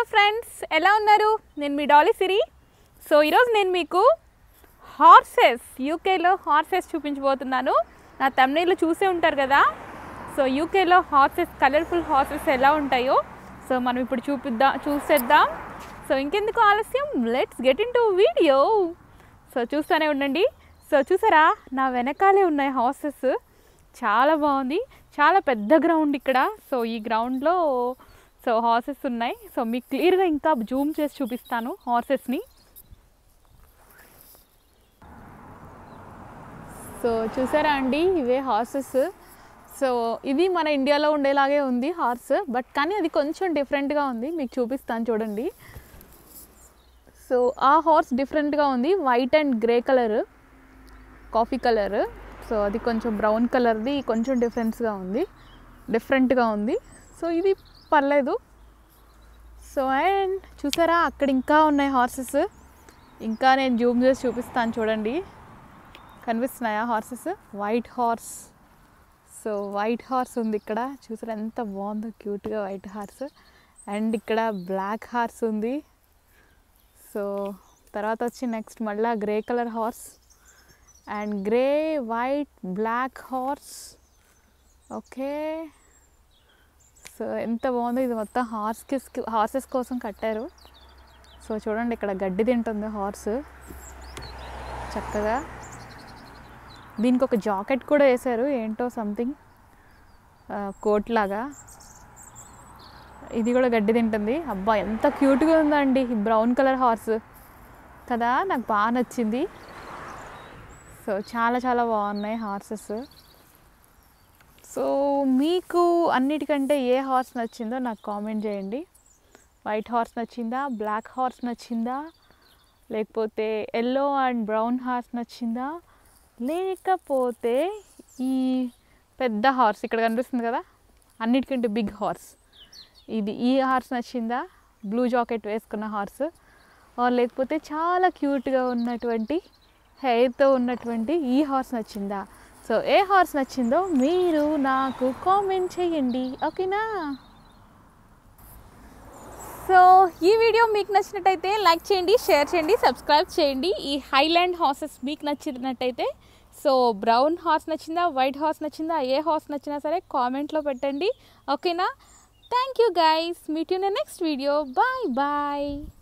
hello friends ఎలా ఉన్నారు నేను మీ డాలీ సిరి సో ఈరోజు నేను మీకు హార్సెస్ యూకేలో హార్సెస్ చూపించబోతున్నాను నా తమిళలో చూసే ఉంటారు కదా సో యూకేలో హార్సెస్ కలర్ఫుల్ హార్సెస్ ఎలా ఉంటాయో సో మనం ఇప్పుడు చూపిద్దాం చూసేద్దాం సో ఇంకెందుకు ఆలస్యం let's get into video so చూస్తూనే ఉండండి సో చూసారా నా వెనకాలే ఉన్నాయి హార్సెస్ చాలా బాగుంది చాలా పెద్ద గ్రౌండ్ ఇక్కడ సో ఈ గ్రౌండ్లో సో హార్సెస్ ఉన్నాయి సో మీకు క్లియర్గా ఇంకా జూమ్ చేసి చూపిస్తాను హార్సెస్ని సో చూసారా అండి ఇవే హార్సెస్ సో ఇది మన ఇండియాలో ఉండేలాగే ఉంది హార్స్ బట్ కానీ అది కొంచెం డిఫరెంట్గా ఉంది మీకు చూపిస్తాను చూడండి సో ఆ హార్స్ డిఫరెంట్గా ఉంది white and grey colour coffee colour so అది కొంచెం బ్రౌన్ కలర్ది కొంచెం డిఫరెన్స్గా ఉంది డిఫరెంట్గా ఉంది సో ఇది పర్లేదు సో అండ్ చూసారా అక్కడ ఇంకా ఉన్నాయి హార్సెస్ ఇంకా నేను జూమ్ చేసి చూపిస్తాను చూడండి కనిపిస్తున్నాయా horses white horse so white horse ఉంది ఇక్కడ చూసారా ఎంత బాగుందో క్యూట్గా వైట్ హార్స్ అండ్ ఇక్కడ బ్లాక్ హార్స్ ఉంది సో తర్వాత వచ్చి నెక్స్ట్ మళ్ళీ grey colour horse and grey white black horse okay so ఎంత బాగుందో ఇది మొత్తం హార్స్కి హార్సెస్ కోసం కట్టారు సో చూడండి ఇక్కడ గడ్డి తింటుంది హార్స్ చక్కగా దీనికి ఒక జాకెట్ కూడా వేశారు ఏంటో సంథింగ్ కోట్ లాగా ఇది కూడా గడ్డి తింటుంది అబ్బా ఎంత క్యూట్గా ఉందండి ఈ బ్రౌన్ కలర్ హార్స్ కదా నాకు బాగా నచ్చింది సో చాలా చాలా బాగున్నాయి హార్సెస్ సో మీకు అన్నిటికంటే ఏ హార్స్ నచ్చిందో నాకు కామెంట్ చేయండి వైట్ హార్స్ నచ్చిందా బ్లాక్ హార్స్ నచ్చిందా లేకపోతే ఎల్లో అండ్ బ్రౌన్ హార్స్ నచ్చిందా లేకపోతే ఈ పెద్ద హార్స్ ఇక్కడ కనిపిస్తుంది కదా అన్నిటికంటే బిగ్ హార్స్ ఇది ఈ హార్స్ నచ్చిందా బ్లూ జాకెట్ వేసుకున్న హార్స్ లేకపోతే చాలా క్యూట్గా ఉన్నటువంటి హెయిర్తో ఉన్నటువంటి ఈ హార్స్ నచ్చిందా సో ఏ హార్స్ నచ్చిందో మీరు నాకు కామెంట్ చేయండి ఓకేనా సో ఈ వీడియో మీకు నచ్చినట్టయితే లైక్ చేయండి షేర్ చేయండి సబ్స్క్రైబ్ చేయండి ఈ హైలాండ్ హార్సెస్ మీకు నచ్చినట్టయితే సో బ్రౌన్ హార్స్ నచ్చిందా వైట్ హార్స్ నచ్చిందా ఏ హార్స్ నచ్చినా సరే కామెంట్లో పెట్టండి ఓకేనా thank you guys meet you next video bye bye